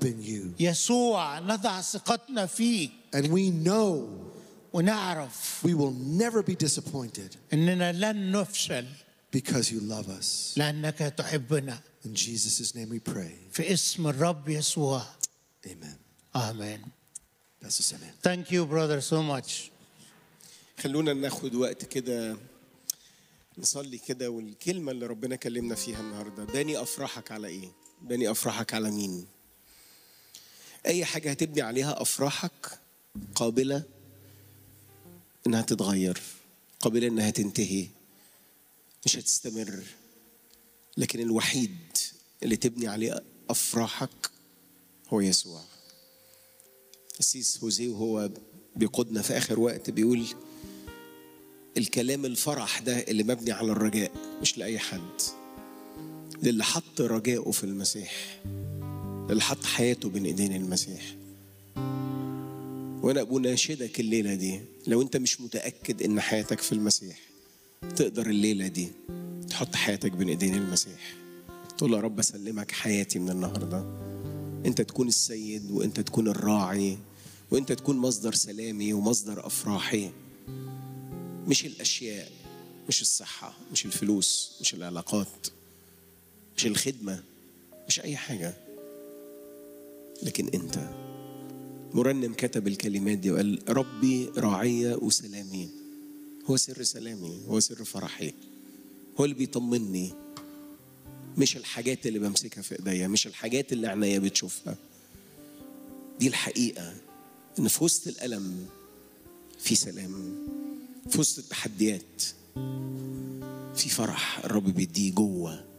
in you. يسوع نضع ثقتنا فيك And we know ونعرف we will never be disappointed اننا لن نفشل because you love us. لانك تحبنا In Jesus' name we pray. في اسم الرب يسوع Amen. امين Pastor Simeon. Thank you brother so much خلونا ناخد وقت كده نصلي كده والكلمة اللي ربنا كلمنا فيها النهاردة باني أفرحك على إيه؟ باني أفرحك على مين؟ أي حاجة هتبني عليها أفراحك قابلة إنها تتغير قابلة إنها تنتهي مش هتستمر لكن الوحيد اللي تبني عليه أفراحك هو يسوع السيس هوزيه وهو بيقودنا في آخر وقت بيقول الكلام الفرح ده اللي مبني على الرجاء مش لأي حد للي حط رجاءه في المسيح للي حط حياته بين ايدين المسيح وانا بناشدك الليله دي لو انت مش متاكد ان حياتك في المسيح تقدر الليله دي تحط حياتك بين ايدين المسيح تقول له يا رب اسلمك حياتي من النهارده انت تكون السيد وانت تكون الراعي وانت تكون مصدر سلامي ومصدر افراحي مش الاشياء مش الصحه مش الفلوس مش العلاقات مش الخدمه مش اي حاجه لكن انت مرنم كتب الكلمات دي وقال ربي راعية وسلامي هو سر سلامي هو سر فرحي هو اللي بيطمني مش الحاجات اللي بمسكها في ايديا مش الحاجات اللي عينيا بتشوفها دي الحقيقة ان في وسط الألم في سلام في وسط التحديات في فرح الرب بيديه جوه